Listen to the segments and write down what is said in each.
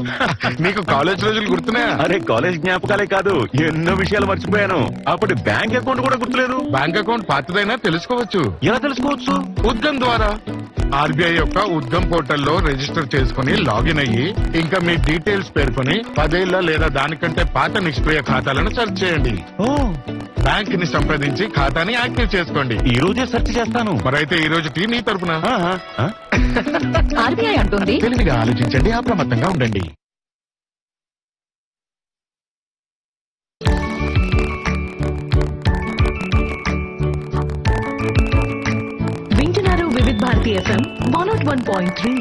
నీకు కాలేజ్ రోజులు గుర్తున్నాయా అరే కాలేజ్ జ్ఞాపకాలే కాదు ఎన్నో విషయాలు మర్చిపోయాను అప్పటి బ్యాంక్ అకౌంట్ కూడా గుర్తులేదు బ్యాంక్ అకౌంట్ పాతదైనా తెలుసుకోవచ్చు ఎలా తెలుసుకోవచ్చు ఉద్గమ్ ద్వారా ఆర్బీఐ యొక్క ఉద్గమ్ పోర్టల్లో రిజిస్టర్ చేసుకుని లాగిన్ అయ్యి ఇంకా మీ డీటెయిల్స్ పేర్కొని పదేళ్ల లేదా దానికంటే పాత నిష్క్రియ ఖాతాలను సెర్చ్ చేయండి ఓ బ్యాంక్ ని సంప్రదించి ఖాతాని యాక్టివ్ చేసుకోండి ఈ రోజే సెర్చ్ చేస్తాను మరైతే ఈ రోజు టీ నీ తరపున ఆహా, ఆ? ఆర్బీఐ అంటుంది తెలివిగా ఆలోచించండి అప్రమత్తంగా ఉండండి వింటున్నారు Vividh Bharati FM one nought one point three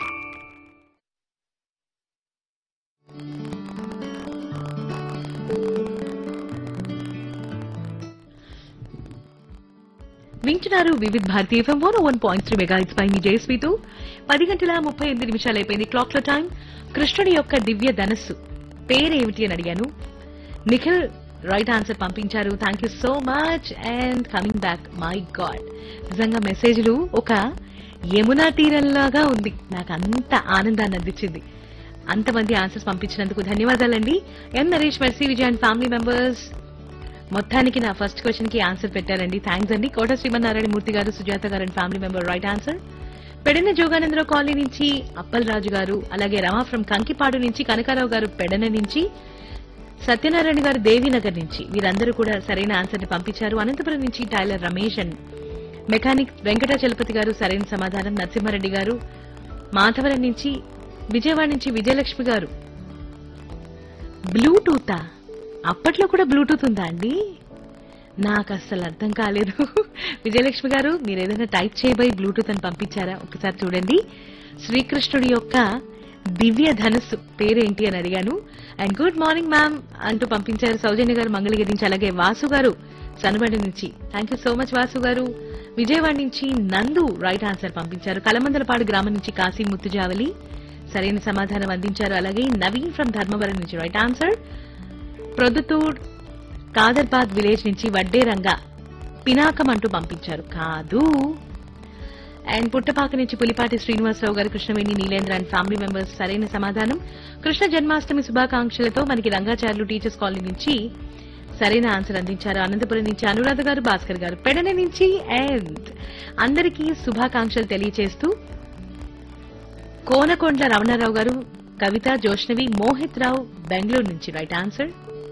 వింటున్నారు Vividh Bharati FM one one point three మెగా పై మీ జయస్వీతో పది గంటల ముప్పై ఎనిమిది నిమిషాలు అయిపోయింది క్లాక్ లో టైం కృష్ణుడి యొక్క దివ్య ధనస్సు పేరేమిటి అని అడిగాను నిఖిల్ రైట్ ఆన్సర్ పంపించారు thank you so much and coming back my god నిజంగా మెసేజ్లు ఒక యమునా తీరంలాగా ఉంది నాకు అంత ఆనందాన్ని అందించింది అంతమంది ఆన్సర్స్ పంపించినందుకు ధన్యవాదాలండి N Naresh Mercy Vijay and family members మొత్తానికి నా ఫస్ట్ క్వశ్చన్ కి ఆన్సర్ పెట్టారండి థ్యాంక్స్ అండి కోట శ్రీమన్నారాయణ మూర్తి గారు సుజాత గారు and family member right answer Pedana Joganandarao colony నుంచి అప్పల్ రాజు గారు అలాగే రమా ఫ్రమ్ కంకిపాడు నుంచి కనకారావు గారు పెడన నుంచి సత్యనారాయణ గారు దేవీనగర్ నుంచి వీరందరూ కూడా సరైన ఆన్సర్ ని పంపించారు అనంతపురం నుంచి tailor Ramesh and mechanic Venkatachalapathi గారు సరైన సమాధానం నరసింహారెడ్డి గారు మాధవరం నుంచి విజయవాడ నుంచి విజయలక్ష్మి గారు బ్లూటూతా అప్పట్లో కూడా బ్లూటూత్ ఉందా అండి నాకు అస్సలు అర్థం కాలేదు విజయలక్ష్మి గారు మీరు ఏదైనా టైప్ చేయబోయి బ్లూటూత్ అని పంపించారా ఒకసారి చూడండి శ్రీకృష్ణుడి యొక్క దివ్య ధనుస్సు పేరేంటి అని అడిగాను అండ్ గుడ్ మార్నింగ్ మ్యామ్ అంటూ పంపించారు సౌజన్య గారు మంగళగిరి నుంచి అలాగే వాసు గారు సనబడి నుంచి thank you so much Vasu గారు విజయవాడ నుంచి నందు రైట్ ఆన్సర్ పంపించారు కలమందలపాడు గ్రామం నుంచి కాశీ ముత్తుజావలి సరైన సమాధానం అందించారు అలాగే నవీన్ ఫ్రమ్ ధర్మవరం నుంచి right answer Proddatur Kadarbad village నుంచి వడ్డే రంగా పినాకం అంటూ పంపించారు కాదు అండ్ పుట్టపాక నుంచి పులిపాటి శ్రీనివాసరావు గారు Krishnaveni Neelendra and family members సరైన సమాధానం కృష్ణ జన్మాష్టమి శుభాకాంక్షలతో మనకి రంగాచార్యులు టీచర్స్ కాలనీ నుంచి సరైన ఆన్సర్ అందించారు అనంతపురం నుంచి అనురాధ గారు భాస్కర్ గారు పెడన నుంచి అండ్ అందరికీ శుభాకాంక్షలు తెలియజేస్తూ కోనకొండ్ల రమణారావు గారు కవిత జోష్నవి మోహిత్ రావు బెంగళూరు నుంచి రైట్ ఆన్సర్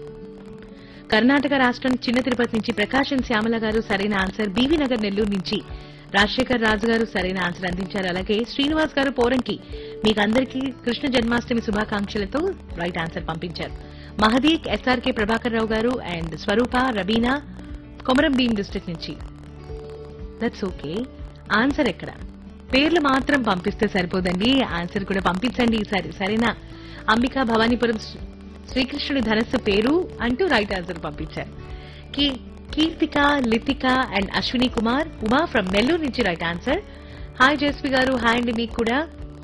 కర్ణాటక రాష్ట్రం చిన్న తిరుపతి నుంచి ప్రకాశం శ్యామల గారు సరైన ఆన్సర్ బీవీ నగర్ నెల్లూరు నుంచి రాజశేఖర్ రాజు గారు సరైన ఆన్సర్ అందించారు అలాగే శ్రీనివాస్ గారు పోరంకి మీకు అందరికీ కృష్ణ జన్మాష్టమి శుభాకాంక్షలతో రైట్ ఆన్సర్ పంపించారు మహదీక్ ఎస్ఆర్కే ప్రభాకర్ రావు గారు అండ్ స్వరూప రబీనా కొమరం భీం డిస్ట్రిక్ట్ నుంచి దట్స్ ఓకే ఆన్సర్ ఎక్కడ పేర్లు మాత్రం పంపిస్తే సరిపోదండి ఆన్సర్ కూడా పంపించండి ఈసారి సరేనా అంబికా భవానీపురం శ్రీ- శ్రీకృష్ణుడి ధనస్సు పేరు అంటూ రైట్ ఆన్సర్ పంపించారు కీ- కీర్తిక లితిక అండ్ అశ్విని కుమార్ ఉమా ఫ్రమ్ నెల్లూరు నుంచి రైట్ ఆన్సర్ హాయ్ జేస్వి గారు హాయ్ అండి మీకు కూడా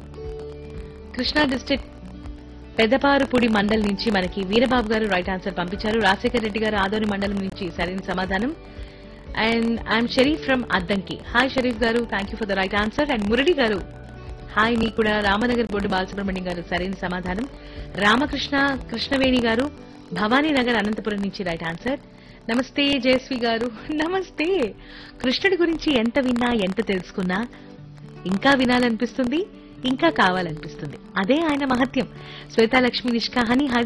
కృష్ణా డిస్ట్రిక్ట్ పెద్దపారుపూడి మండల్ నుంచి మనకి వీరబాబు గారు రైట్ ఆన్సర్ పంపించారు రాజశేఖర్ రెడ్డి గారు ఆదోని మండలం నుంచి సరైన సమాధానం and I M Sharif from Addanki hi Sharif గారు thank you for the right answer and Murali గారు హాయ్ మీ కూడా రామనగర్ బోర్డు బాలసుబ్రహ్మణ్యం గారు సరైన సమాధానం రామకృష్ణ కృష్ణవేణి గారు భవానీ నగర్ అనంతపురం నుంచి రైట్ ఆన్సర్ నమస్తే జయశ్రీ గారు నమస్తే కృష్ణుడి గురించి ఎంత విన్నా ఎంత తెలుసుకున్నా ఇంకా వినాలనిపిస్తుంది ఇంకా కావాలనిపిస్తుంది అదే ఆయన మహత్యం శ్వేతాలక్ష్మి నిష్కాహని